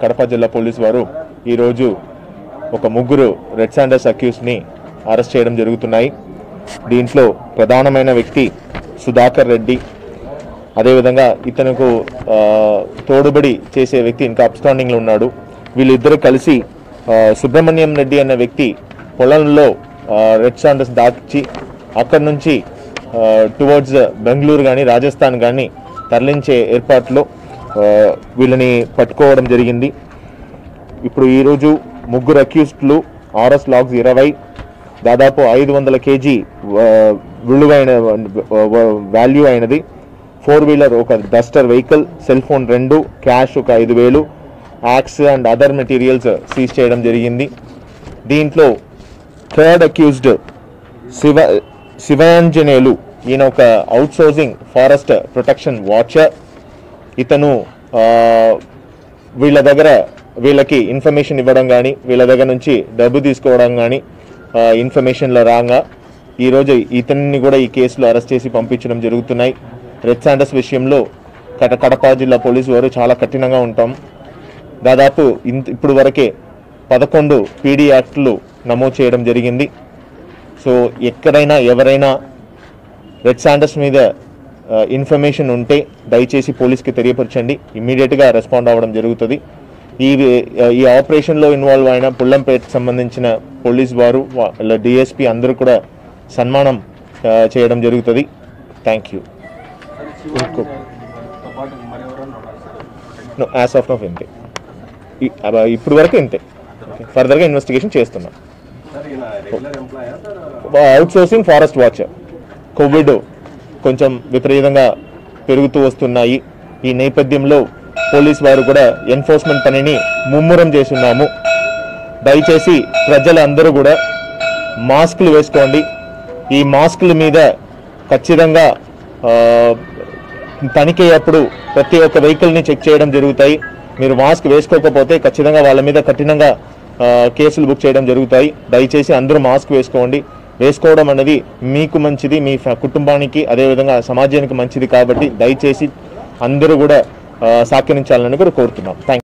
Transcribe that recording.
కడప జిల్లా పోలీసు వారు ఈరోజు ఒక ముగ్గురు రెడ్ శాండర్స్ అక్యూస్ని అరెస్ట్ చేయడం జరుగుతున్నాయి దీంట్లో ప్రధానమైన వ్యక్తి సుధాకర్ రెడ్డి అదేవిధంగా ఇతనుకు ఆ, తోడుబడి చేసే వ్యక్తి ఇంకా అబ్స్టాండింగ్లో ఉన్నాడు వీళ్ళిద్దరూ కలిసి ఆ, సుబ్రహ్మణ్యం రెడ్డి అనే వ్యక్తి పొలంలో ఆ, రెడ్ శాండర్స్ దాచి అక్కడి నుంచి టువర్డ్స్ బెంగళూరు కానీ రాజస్థాన్ కానీ తరలించే ఏర్పాట్లో ఆ, వీళ్ళని పట్టుకోవడం జరిగింది ఇప్పుడు ఈరోజు ముగ్గురు అక్యూస్డ్లు ఆర్ఎస్ లాగ్స్ ఇరవై దాదాపు ఐదు వందల కేజీ ఆ, విలువైన వాల్యూ అయినది ఫోర్ వీలర్ ఒక డస్టర్ వెహికల్ సెల్ ఫోన్ రెండు క్యాష్ ఒక ఐదు వేలు axes and other materials seize చేయడం జరిగింది దీంట్లో థర్డ్ అక్యూజ్డ్ శివ శివాంజనేయులు ఈయన ఒక outsourcing forest protection watcher ఇతను ఆ, వీళ్ళ దగ్గర వీళ్ళకి ఇన్ఫర్మేషన్ ఇవ్వడం కానీ వీళ్ళ దగ్గర నుంచి డబ్బు తీసుకోవడం కానీ ఇన్ఫర్మేషన్లో రాగా ఈరోజు ఇతన్ని కూడా ఈ కేసులో అరెస్ట్ చేసి పంపించడం జరుగుతున్నాయి రెడ్ శాండర్స్ విషయంలో కట కడప జిల్లా పోలీసు వారు చాలా కఠినంగా ఉంటాం దాదాపు ఇంత ఇప్పుడు వరకే పదకొండు పీడీ యాక్ట్లు నమోదు చేయడం జరిగింది సో ఎక్కడైనా ఎవరైనా రెడ్ శాండర్స్ మీద ఆ, ఇన్ఫర్మేషన్ ఉంటే దయచేసి పోలీస్కి తెలియపరచండి ఇమ్మీడియట్గా రెస్పాండ్ అవ్వడం జరుగుతుంది ఈ ఈ ఆపరేషన్లో ఇన్వాల్వ్ అయిన పుల్లంపేటకు సంబంధించిన పోలీస్ వారు వాళ్ళ డిఎస్పి అందరూ కూడా సన్మానం ఆ, చేయడం జరుగుతుంది థ్యాంక్ యూ ఇంకో యాజ్ ఆఫ్ నఫ్ ఇంతే ఈ- అబ- ఇప్పుడు వరకు ఇంతే ఫర్దర్గా ఇన్వెస్టిగేషన్ చేస్తున్నాం outsourcing forest watcher Covid కొంచెం విపరీతంగా పెరుగుతూ వస్తున్నాయి ఈ నేపథ్యంలో పోలీస్ వారు కూడా ఎన్ఫోర్స్మెంట్ పనిని ముమ్మరం చేస్తున్నాము దయచేసి ప్రజలందరూ కూడా మాస్కులు వేసుకోండి ఈ మాస్కుల మీద ఖచ్చితంగా ఆ, తనిఖీ అప్పుడు ప్రతి ఒక్క వెహికల్ని చెక్ చేయడం జరుగుతాయి మీరు మాస్క్ వేసుకోకపోతే ఖచ్చితంగా వాళ్ళ మీద కఠినంగా ఆ, కేసులు బుక్ చేయడం జరుగుతాయి దయచేసి అందరూ మాస్క్ వేసుకోండి వేసుకోవడం అనేది మీకు మంచిది మీ ఫ్యా- కుటుంబానికి అదేవిధంగా సమాజానికి మంచిది కాబట్టి దయచేసి అందరూ కూడా ఆ, సహకరించాలని కూడా కోరుతున్నాం థ్యాంక్